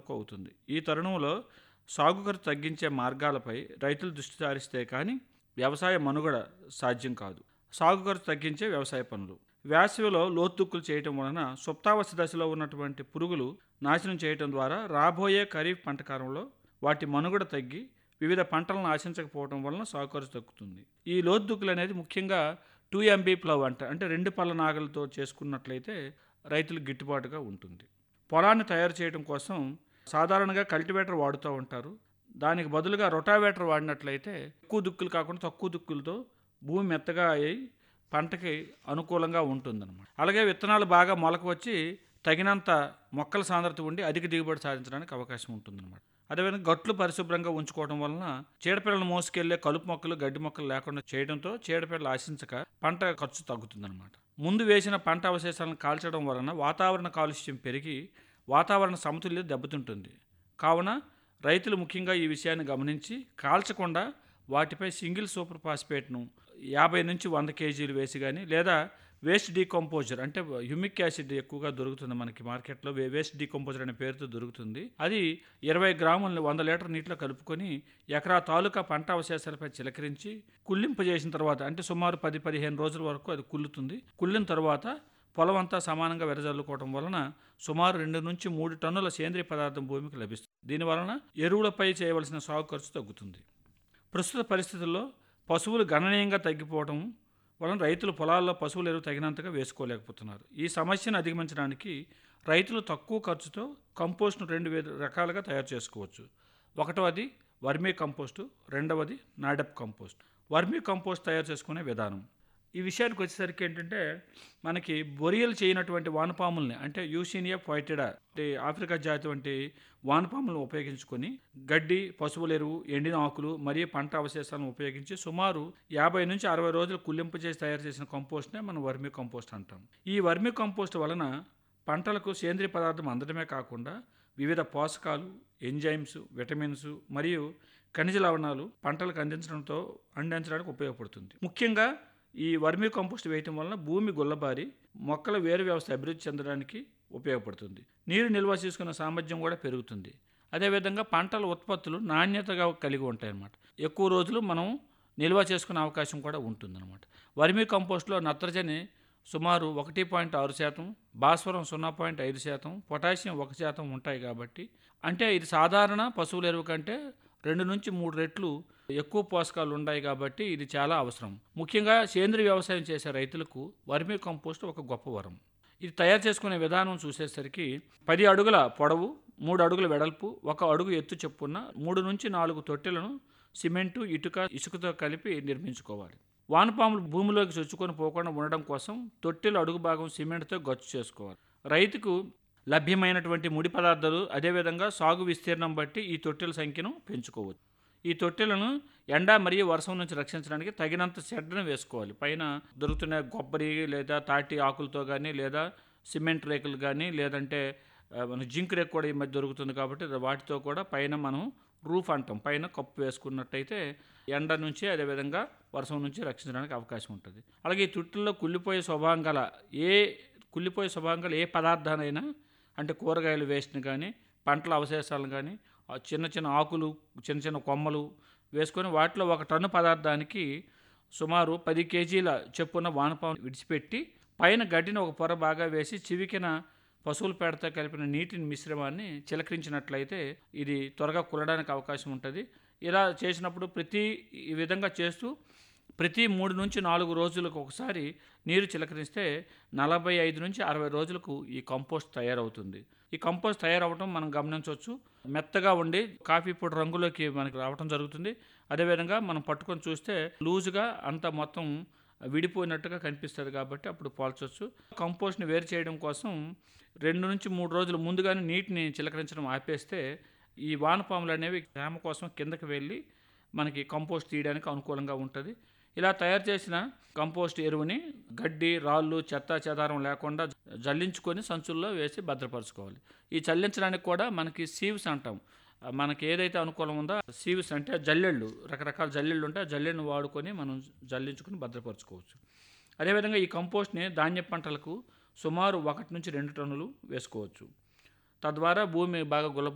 వరకు అవుతుంది ఈ తరుణంలో సాగు ఖర్చు తగ్గించే మార్గాలపై రైతులు దృష్టి సారిస్తే కానీ వ్యవసాయ మనుగడ సాధ్యం కాదు సాగు ఖర్చు తగ్గించే వ్యవసాయ పనులు వేసవిలో లోతుక్కులు చేయటం వలన సుప్తావస్థ దశలో ఉన్నటువంటి పురుగులు నాశనం చేయటం ద్వారా రాబోయే ఖరీఫ్ పంట కాలంలో వాటి మనుగడ తగ్గి వివిధ పంటలను ఆశించకపోవడం వలన సాగు ఖర్చు తగ్గుతుంది ఈ లోతుక్కులు అనేది ముఖ్యంగా టూ ఎంబీ ప్లవ్ అంట అంటే రెండు పళ్ళ నాగలతో చేసుకున్నట్లయితే రైతులకు గిట్టుబాటుగా ఉంటుంది పొలాన్ని తయారు చేయడం కోసం సాధారణంగా కల్టివేటర్ వాడుతూ ఉంటారు దానికి బదులుగా రొటావేటర్ వాడినట్లయితే ఎక్కువ దుక్కులు కాకుండా తక్కువ దుక్కులతో భూమి మెత్తగా అయ్యి పంటకి అనుకూలంగా ఉంటుందన్నమాట అలాగే విత్తనాలు బాగా మొలక వచ్చి తగినంత మొక్కల సాంద్రత ఉండి అధిక దిగుబడి సాధించడానికి అవకాశం ఉంటుందన్నమాట అదేవిధంగా గట్లు పరిశుభ్రంగా ఉంచుకోవడం వలన చీడపీడలను మోసుకెళ్లే కలుపు మొక్కలు గడ్డి మొక్కలు లేకుండా చేయడంతో చీడపీడలు ఆశించక పంట ఖర్చు తగ్గుతుందన్నమాట ముందు వేసిన పంట అవశేషాలను కాల్చడం వలన వాతావరణ కాలుష్యం పెరిగి వాతావరణ సమతుల్యత దెబ్బతింటుంది కావున రైతులు ముఖ్యంగా ఈ విషయాన్ని గమనించి కాల్చకుండా వాటిపై సింగిల్ సూపర్ ఫాస్ఫేట్ను యాభై నుంచి వంద కేజీలు వేసి కానీ లేదా వేస్ట్ డీకంపోజర్ అంటే హ్యూమిక్ యాసిడ్ ఎక్కువగా దొరుకుతుంది మనకి మార్కెట్లో వే- వేస్ట్ డీకంపోజర్ అనే పేరుతో దొరుకుతుంది అది ఇరవై గ్రాములను వంద లీటర్ నీటిలో కలుపుకొని ఎకరా తాలూకా పంట అవశేషాలపై చిలకరించి కుళ్ళింపు చేసిన తర్వాత అంటే సుమారు పది పదిహేను రోజుల వరకు అది కుళ్ళుతుంది కుళ్ళిన తర్వాత పొలం అంతా సమానంగా వెదజల్లుకోవడం వలన సుమారు రెండు నుంచి మూడు టన్నుల సేంద్రియ పదార్థం భూమికి లభిస్తుంది దీని వలన ఎరువులపై చేయవలసిన సాగు ఖర్చు తగ్గుతుంది ప్రస్తుత పరిస్థితుల్లో పశువులు గణనీయంగా తగ్గిపోవడం వలన రైతులు పొలాల్లో పశువుల ఎరువు తగినంతగా వేసుకోలేకపోతున్నారు ఈ సమస్యను అధిగమించడానికి రైతులు తక్కువ ఖర్చుతో కంపోస్ట్ను రెండు వే- రకాలుగా తయారు చేసుకోవచ్చు ఒకటవది వర్మీ కంపోస్టు రెండవది నాడప్ కంపోస్ట్ వర్మీ కంపోస్ట్ తయారు చేసుకునే విధానం ఈ విషయానికి వచ్చేసరికి ఏంటంటే మనకి బొరియలు చేయనటువంటి వానపాముల్ని అంటే యూసీనియా ఫైటెడా అంటే ఆఫ్రికా జాతి వంటి వానపాములను ఉపయోగించుకొని గడ్డి పశువుల ఎరువు ఎండిన ఆకులు మరియు పంట అవశేషాలను ఉపయోగించి సుమారు యాభై నుంచి అరవై రోజులు కుళ్ళింపు చేసి తయారు చేసిన కంపోస్ట్నే మనం వర్మీ కంపోస్ట్ అంటాం ఈ వర్మీ కంపోస్ట్ వలన పంటలకు సేంద్రియ పదార్థం అందడమే కాకుండా వివిధ పోషకాలు ఎంజైమ్స్ విటమిన్స్ మరియు ఖనిజ లవణాలు పంటలకు అందించడంతో అందించడానికి ఉపయోగపడుతుంది ముఖ్యంగా ఈ వర్మీ కంపోస్ట్ వేయటం వలన భూమి గుల్లబారి మొక్కల వేరు వ్యవస్థ అభివృద్ధి చెందడానికి ఉపయోగపడుతుంది నీరు నిల్వ చేసుకునే సామర్థ్యం కూడా పెరుగుతుంది అదేవిధంగా పంటల ఉత్పత్తులు నాణ్యతగా కలిగి ఉంటాయి అన్నమాట ఎక్కువ రోజులు మనం నిల్వ చేసుకునే అవకాశం కూడా ఉంటుందన్నమాట వర్మీ కంపోస్ట్లో నత్రజని సుమారు ఒకటి పాయింట్ ఆరు శాతం భాస్వరం సున్నా పాయింట్ ఐదు శాతం పొటాషియం ఒక శాతం ఉంటాయి కాబట్టి అంటే ఇది సాధారణ పశువుల ఎరువు కంటే రెండు నుంచి మూడు రెట్లు ఎక్కువ పోషకాలు ఉన్నాయి కాబట్టి ఇది చాలా అవసరం ముఖ్యంగా సేంద్రియ వ్యవసాయం చేసే రైతులకు వర్మీ కంపోస్ట్ ఒక గొప్ప వరం ఇది తయారు చేసుకునే విధానం చూసేసరికి పది అడుగుల పొడవు మూడు అడుగుల వెడల్పు ఒక అడుగు ఎత్తు చొప్పున మూడు నుంచి నాలుగు తొట్టెలను సిమెంటు ఇటుక ఇసుకతో కలిపి నిర్మించుకోవాలి వానపాములు భూమిలోకి చొచ్చుకొని పోకుండా ఉండడం కోసం తొట్టెల అడుగు భాగం సిమెంట్తో గచ్చు చేసుకోవాలి రైతుకు లభ్యమైనటువంటి ముడి పదార్థాలు అదేవిధంగా సాగు విస్తీర్ణం బట్టి ఈ తొట్టెల సంఖ్యను పెంచుకోవచ్చు ఈ తొట్టెలను ఎండ మరియు వర్షం నుంచి రక్షించడానికి తగినంత షెడ్ను వేసుకోవాలి పైన దొరుకుతున్న కొబ్బరి లేదా తాటి ఆకులతో కానీ లేదా సిమెంట్ రేకులు కానీ లేదంటే ఆ, మన జింక్ రేక్ కూడా ఈ మధ్య దొరుకుతుంది కాబట్టి వాటితో కూడా పైన మనం రూఫ్ అంటాం పైన కప్పు వేసుకున్నట్టయితే ఎండ నుంచి అదేవిధంగా వర్షం నుంచి రక్షించడానికి అవకాశం ఉంటుంది అలాగే ఈ తుట్టుల్లో కుళ్ళిపోయే స్వభావం గల ఏ కుళ్ళిపోయే స్వభావం గల ఏ పదార్థానైనా అంటే కూరగాయలు వేస్ట్ని కానీ పంటల అవశేషాలను కానీ ఆ చిన్న చిన్న ఆకులు చిన్న చిన్న కొమ్మలు వేసుకొని వాటిలో ఒక టన్ను పదార్థానికి సుమారు పది కేజీల చొప్పున వానపాము విడిచిపెట్టి పైన గడ్డిని ఒక పొర బాగా వేసి చివికిన పశువుల పేడతో కలిపిన నీటిని మిశ్రమాన్ని చిలకరించినట్లయితే ఇది త్వరగా కుల్లడానికి అవకాశం ఉంటుంది ఇలా చేసినప్పుడు ప్రతి ఈ విధంగా చేస్తూ ప్రతి మూడు నుంచి నాలుగు రోజులకు ఒకసారి నీరు చిలకరిస్తే నలభై ఐదు నుంచి అరవై రోజులకు ఈ కంపోస్ట్ తయారవుతుంది ఈ కంపోస్ట్ తయారవడం మనం గమనించవచ్చు మెత్తగా ఉండి కాఫీ పొడి రంగులోకి మనకి రావడం జరుగుతుంది అదేవిధంగా మనం పట్టుకొని చూస్తే లూజుగా అంత మొత్తం విడిపోయినట్టుగా కనిపిస్తుంది కాబట్టి అప్పుడు పోల్చవచ్చు కంపోస్ట్ని వేరు చేయడం కోసం రెండు నుంచి మూడు రోజులు ముందుగానే నీటిని చిలకరించడం ఆపేస్తే ఈ వానపాములు అనేవి తేమ కోసం కిందకి వెళ్ళి మనకి కంపోస్ట్ తీయడానికి అనుకూలంగా ఉంటుంది ఇలా తయారు చేసిన కంపోస్ట్ ఎరువుని గడ్డి రాళ్ళు చెత్త చెదారం లేకుండా జల్లించుకొని సంచుల్లో వేసి భద్రపరచుకోవాలి ఈ చల్లించడానికి కూడా మనకి సీవ్స్ అంటాం ఆ మనకి ఏదైతే అనుకూలం ఉందో సీవ్స్ అంటే జల్లెళ్ళు రకరకాల జల్లెళ్ళు ఉంటే ఆ జల్లెళ్ళను వాడుకొని మనం జల్లించుకొని భద్రపరచుకోవచ్చు అదేవిధంగా ఈ కంపోస్ట్ని ధాన్య పంటలకు సుమారు ఒకటి నుంచి రెండు టన్నులు వేసుకోవచ్చు తద్వారా భూమి బాగా గుల్ల